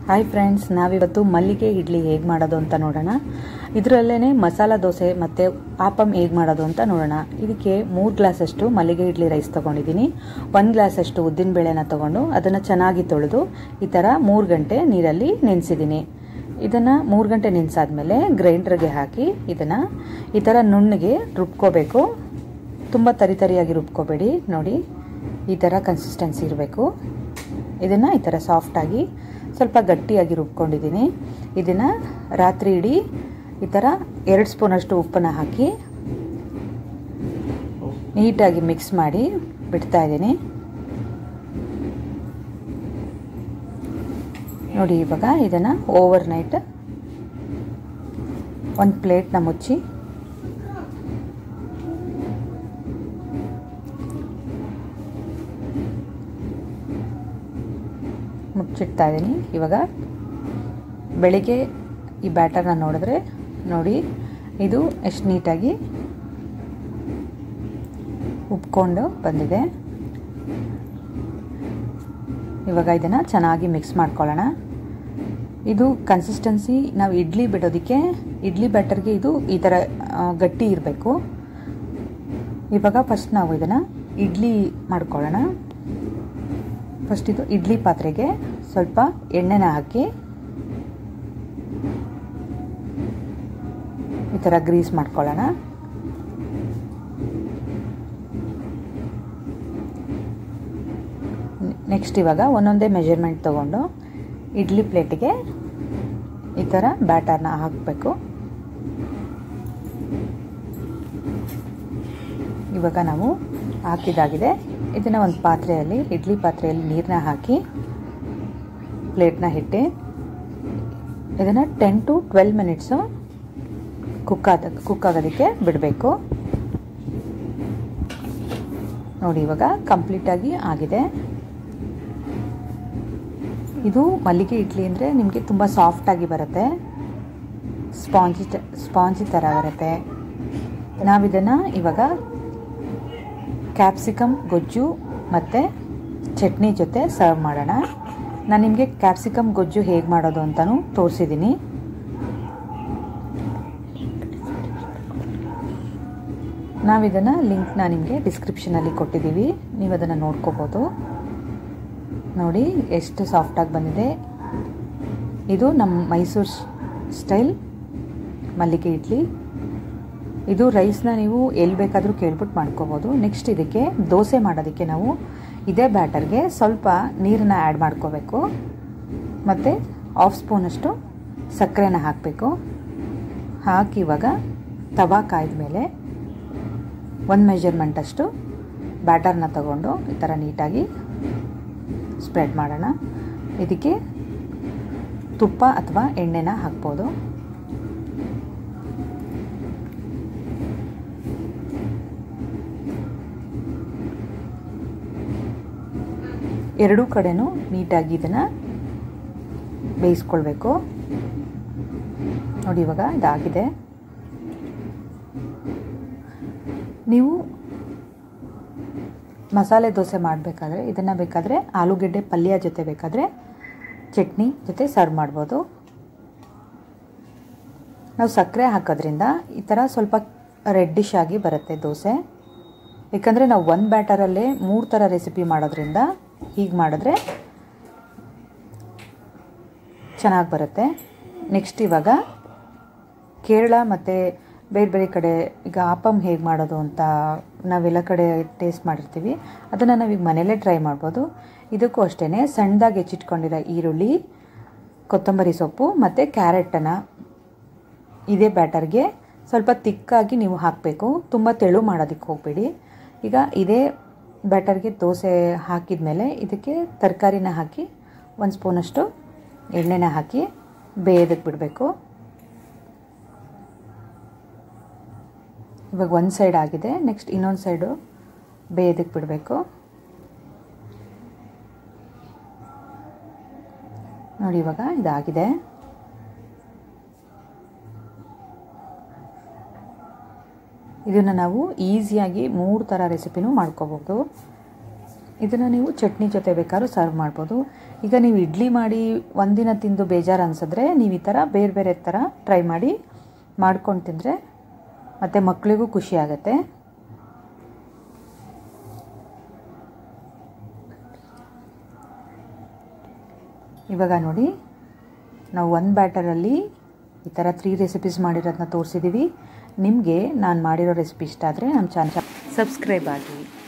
hi friends ನಾವಿವತ್ತು ಮಲ್ಲಿಗೆ ಇಡ್ಲಿ ಹೇಗೆ ಮಾಡೋದು ಅಂತ ನೋಡೋಣ ಇದರಲ್ಲೇ ಮಸಾಲ ದೋಸೆ ಮತ್ತು ಆಪಮ್ ಹೇಗೆ ಮಾಡೋದು ಅಂತ ನೋಡೋಣ ಇದಕ್ಕೆ ಮೂರು ಗ್ಲಾಸಷ್ಟು ಮಲ್ಲಿಗೆ ಇಡ್ಲಿ ರೈಸ್ ತೊಗೊಂಡಿದ್ದೀನಿ ಒಂದು ಗ್ಲಾಸಷ್ಟು ಉದ್ದಿನ ಬೇಳೆನ ತೊಗೊಂಡು ಅದನ್ನು ಚೆನ್ನಾಗಿ ತೊಳೆದು ಈ ಥರ ಮೂರು ಗಂಟೆ ನೀರಲ್ಲಿ ನೆನೆಸಿದ್ದೀನಿ ಇದನ್ನು ಮೂರು ಗಂಟೆ ನೆನೆಸಾದ್ಮೇಲೆ ಗ್ರೈಂಡರ್ಗೆ ಹಾಕಿ ಇದನ್ನು ಈ ಥರ ನುಣ್ಣಗೆ ರುಬ್ಕೋಬೇಕು ತುಂಬ ತರಿ ತರಿಯಾಗಿ ರುಬ್ಕೋಬೇಡಿ ನೋಡಿ ಈ ಥರ ಕನ್ಸಿಸ್ಟೆನ್ಸಿ ಇರಬೇಕು ಇದನ್ನು ಈ ಥರ ಸಾಫ್ಟಾಗಿ ಸ್ವಲ್ಪ ಗಟ್ಟಿಯಾಗಿ ರುಬ್ಕೊಂಡಿದ್ದೀನಿ ಇದನ್ನು ರಾತ್ರಿ ಇಡೀ ಈ ಥರ ಎರಡು ಸ್ಪೂನಷ್ಟು ಉಪ್ಪನ್ನು ಹಾಕಿ ನೀಟಾಗಿ ಮಿಕ್ಸ್ ಮಾಡಿ ಬಿಡ್ತಾ ಇದ್ದೀನಿ ನೋಡಿ ಇವಾಗ ಇದನ್ನು ಓವರ್ ನೈಟ್ ಒಂದು ಪ್ಲೇಟ್ನ ಮುಚ್ಚಿ ಮುಚ್ಚಿಡ್ತಾ ಇದ್ದೀನಿ ಇವಾಗ ಬೆಳಿಗ್ಗೆ ಈ ಬ್ಯಾಟರ್ನ ನೋಡಿದ್ರೆ ನೋಡಿ ಇದು ಎಷ್ಟು ನೀಟಾಗಿ ಉಪ್ಕೊಂಡು ಬಂದಿದೆ ಇವಾಗ ಇದನ್ನು ಚೆನ್ನಾಗಿ ಮಿಕ್ಸ್ ಮಾಡ್ಕೊಳ್ಳೋಣ ಇದು ಕನ್ಸಿಸ್ಟೆನ್ಸಿ ನಾವು ಇಡ್ಲಿ ಬಿಡೋದಕ್ಕೆ ಇಡ್ಲಿ ಬ್ಯಾಟರ್ಗೆ ಇದು ಈ ಥರ ಗಟ್ಟಿ ಇರಬೇಕು ಇವಾಗ ಫಸ್ಟ್ ನಾವು ಇದನ್ನು ಇಡ್ಲಿ ಮಾಡ್ಕೊಳ್ಳೋಣ ಫಸ್ಟ್ ಇದು ಇಡ್ಲಿ ಪಾತ್ರೆಗೆ ಸ್ವಲ್ಪ ಎಣ್ಣೆನ ಹಾಕಿ ಈ ಥರ ಗ್ರೀಸ್ ಮಾಡ್ಕೊಳ್ಳೋಣ ನೆಕ್ಸ್ಟ್ ಇವಾಗ ಒಂದೊಂದೇ ಮೆಜರ್ಮೆಂಟ್ ತೊಗೊಂಡು ಇಡ್ಲಿ ಪ್ಲೇಟಿಗೆ ಈ ಥರ ಬ್ಯಾಟರ್ನ ಹಾಕಬೇಕು ಇವಾಗ ನಾವು ಹಾಕಿದಾಗಿದೆ ಇದನ್ನು ಒಂದು ಪಾತ್ರೆಯಲ್ಲಿ ಇಡ್ಲಿ ಪಾತ್ರೆಯಲ್ಲಿ ನೀರನ್ನ ಹಾಕಿ ಪ್ಲೇಟ್ನ ಇಟ್ಟು ಇದನ್ನು ten to twelve minutes cook ಆದ ಕುಕ್ ಆಗೋದಕ್ಕೆ ಬಿಡಬೇಕು ನೋಡಿ ಇವಾಗ ಕಂಪ್ಲೀಟಾಗಿ ಆಗಿದೆ ಇದು ಮಲ್ಲಿಗೆ ಇಡ್ಲಿ ಅಂದರೆ ನಿಮಗೆ ತುಂಬ ಸಾಫ್ಟಾಗಿ ಬರುತ್ತೆ ಸ್ಪಾಂಜಿ ಸ್ಪಾಂಜಿ ಥರ ಬರುತ್ತೆ ನಾವಿದನ್ನು ಇವಾಗ ಕ್ಯಾಪ್ಸಿಕಮ್ ಗೊಜ್ಜು ಮತ್ತು ಚಟ್ನಿ ಜೊತೆ ಸರ್ವ್ ಮಾಡೋಣ ನಾನು ನಿಮಗೆ ಕ್ಯಾಪ್ಸಿಕಮ್ ಗೊಜ್ಜು ಹೇಗೆ ಮಾಡೋದು ಅಂತಲೂ ತೋರಿಸಿದ್ದೀನಿ ನಾವಿದನ್ನು ಲಿಂಕ್ನ ನಿಮಗೆ ಡಿಸ್ಕ್ರಿಪ್ಷನಲ್ಲಿ ಕೊಟ್ಟಿದ್ದೀವಿ ನೀವು ಅದನ್ನು ನೋಡ್ಕೋಬೋದು ನೋಡಿ ಎಷ್ಟು ಸಾಫ್ಟಾಗಿ ಬಂದಿದೆ ಇದು ನಮ್ಮ ಮೈಸೂರು ಸ್ಟೈಲ್ ಮಲ್ಲಿಗೆ ಇಡ್ಲಿ ಇದು ರೈಸ್ನ ನೀವು ಎಲ್ಲಿ ಬೇಕಾದರೂ ಕೇಳ್ಬಿಟ್ಟು ಮಾಡ್ಕೋಬೋದು ನೆಕ್ಸ್ಟ್ ಇದಕ್ಕೆ ದೋಸೆ ಮಾಡೋದಕ್ಕೆ ನಾವು ಇದೇ ಬ್ಯಾಟರ್ಗೆ ಸ್ವಲ್ಪ ನೀರನ್ನ ಆ್ಯಡ್ ಮಾಡ್ಕೋಬೇಕು ಮತ್ತು ಹಾಫ್ ಸ್ಪೂನಷ್ಟು ಸಕ್ಕರೆನ ಹಾಕಬೇಕು ಹಾಕಿ ಇವಾಗ ತವಾ ಕಾಯ್ದ ಮೇಲೆ ಒಂದು ಮೆಜರ್ಮೆಂಟಷ್ಟು ಬ್ಯಾಟರ್ನ ತಗೊಂಡು ಈ ಥರ ನೀಟಾಗಿ ಸ್ಪ್ರೆಡ್ ಮಾಡೋಣ ಇದಕ್ಕೆ ತುಪ್ಪ ಅಥವಾ ಎಣ್ಣೆನ ಹಾಕ್ಬೋದು ಎರಡೂ ಕಡೆನೂ ನೀಟಾಗಿ ಇದನ್ನು ಬೇಯಿಸ್ಕೊಳ್ಬೇಕು ನೋಡಿ ಇವಾಗ ಇದಾಗಿದೆ ನೀವು ಮಸಾಲೆ ದೋಸೆ ಮಾಡಬೇಕಾದ್ರೆ ಇದನ್ನು ಬೇಕಾದರೆ ಆಲೂಗೆಡ್ಡೆ ಪಲ್ಯ ಜೊತೆ ಬೇಕಾದರೆ ಚಟ್ನಿ ಜೊತೆ ಸರ್ವ್ ಮಾಡ್ಬೋದು ನಾವು ಸಕ್ಕರೆ ಹಾಕೋದ್ರಿಂದ ಈ ಥರ ಸ್ವಲ್ಪ ರೆಡ್ಡಿಶ್ ಆಗಿ ಬರುತ್ತೆ ದೋಸೆ ಯಾಕಂದರೆ ನಾವು ಒಂದು ಬ್ಯಾಟರಲ್ಲೇ ಮೂರು ಥರ ರೆಸಿಪಿ ಮಾಡೋದ್ರಿಂದ ಹೀಗೆ ಮಾಡಿದ್ರೆ ಚೆನ್ನಾಗಿ ಬರುತ್ತೆ ನೆಕ್ಸ್ಟ್ ಇವಾಗ ಕೇರಳ ಮತ್ತು ಬೇರೆ ಬೇರೆ ಕಡೆ ಈಗ ಆಪಮ್ ಹೇಗೆ ಮಾಡೋದು ಅಂತ ನಾವೆಲ್ಲ ಕಡೆ ಟೇಸ್ಟ್ ಮಾಡಿರ್ತೀವಿ ಅದನ್ನು ನಾವೀಗ ಮನೇಲೇ ಟ್ರೈ ಮಾಡ್ಬೋದು ಇದಕ್ಕೂ ಅಷ್ಟೇ ಸಣ್ಣದಾಗಿ ಹೆಚ್ಚಿಟ್ಕೊಂಡಿರೋ ಈರುಳ್ಳಿ ಕೊತ್ತಂಬರಿ ಸೊಪ್ಪು ಮತ್ತು ಕ್ಯಾರೆಟನ್ನು ಇದೇ ಬ್ಯಾಟರ್ಗೆ ಸ್ವಲ್ಪ ತಿಕ್ಕಾಗಿ ನೀವು ಹಾಕಬೇಕು ತುಂಬ ತೆಳು ಮಾಡೋದಕ್ಕೆ ಹೋಗಬೇಡಿ ಈಗ ಇದೇ ಬ್ಯಾಟರ್ಗೆ ದೋಸೆ ಹಾಕಿದ ಮೇಲೆ ಇದಕ್ಕೆ ತರಕಾರಿನ ಹಾಕಿ ಒಂದು ಸ್ಪೂನಷ್ಟು ಎಣ್ಣೆನ ಹಾಕಿ ಬೇಯೋದಕ್ಕೆ ಬಿಡಬೇಕು ಇವಾಗ ಒಂದು ಸೈಡ್ ಆಗಿದೆ ನೆಕ್ಸ್ಟ್ ಇನ್ನೊಂದು ಸೈಡು ಬೇಯೋದಕ್ಕೆ ಬಿಡಬೇಕು ನೋಡಿ ಇವಾಗ ಇದಾಗಿದೆ ಇದನ್ನು ನಾವು ಈಸಿಯಾಗಿ ಮೂರು ಥರ ರೆಸಿಪಿನೂ ಮಾಡ್ಕೋಬೋದು ಇದನ್ನು ನೀವು ಚಟ್ನಿ ಜೊತೆ ಬೇಕಾದ್ರೂ ಸರ್ವ್ ಮಾಡ್ಬೋದು ಈಗ ನೀವು ಇಡ್ಲಿ ಮಾಡಿ ಒಂದಿನ ತಿಂದು ಬೇಜಾರು ಅನಿಸಿದ್ರೆ ನೀವು ಈ ಥರ ಬೇರೆ ಬೇರೆ ಥರ ಟ್ರೈ ಮಾಡಿ ಮಾಡ್ಕೊಂಡು ತಿಂದರೆ ಮತ್ತು ಮಕ್ಕಳಿಗೂ ಖುಷಿ ಆಗುತ್ತೆ ಇವಾಗ ನೋಡಿ ನಾವು ಒಂದು ಬ್ಯಾಟರಲ್ಲಿ ಈ ಥರ ತ್ರೀ ರೆಸಿಪೀಸ್ ಮಾಡಿರೋದನ್ನ ತೋರಿಸಿದ್ದೀವಿ ನಿಮಗೆ ನಾನು ಮಾಡಿರೋ ರೆಸಿಪಿ ಇಷ್ಟ ಆದರೆ ನಮ್ಮ ಚಾನಲ್ ಸಬ್ಸ್ಕ್ರೈಬ್ ಆಗಿ